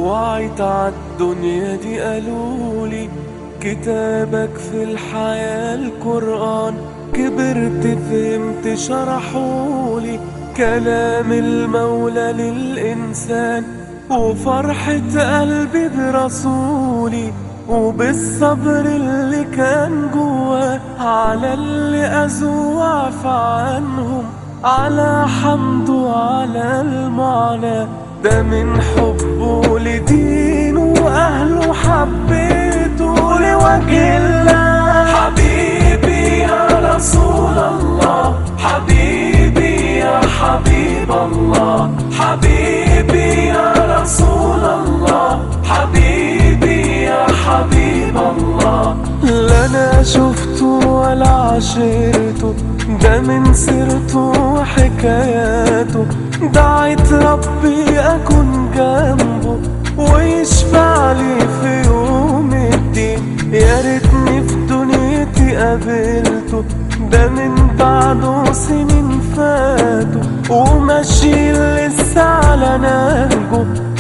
وعيت عالدنيا دي قالولي كتابك في الحياة القرآن كبرت فهمت شرحولي كلام المولى للإنسان وفرحة قلبي برسولي وبالصبر اللي كان جواه على اللي أذوا وعفى عنهم على حمده على المعاناة ده من حبه لدينه وأهله حبيته لوجه الله حبيبي يا رسول الله حبيبي يا حبيب الله حبيبي يا رسول الله حبيبي يا حبيب الله لا انا شفته ولا عشرته ده من سيرته وحكاياته دعيت ربي اكون جنبه ويشفع لي في يوم الدين يا ريتني في دنيتي قابلته ده من بعده سنين فاتوا وماشي لسه على نهجه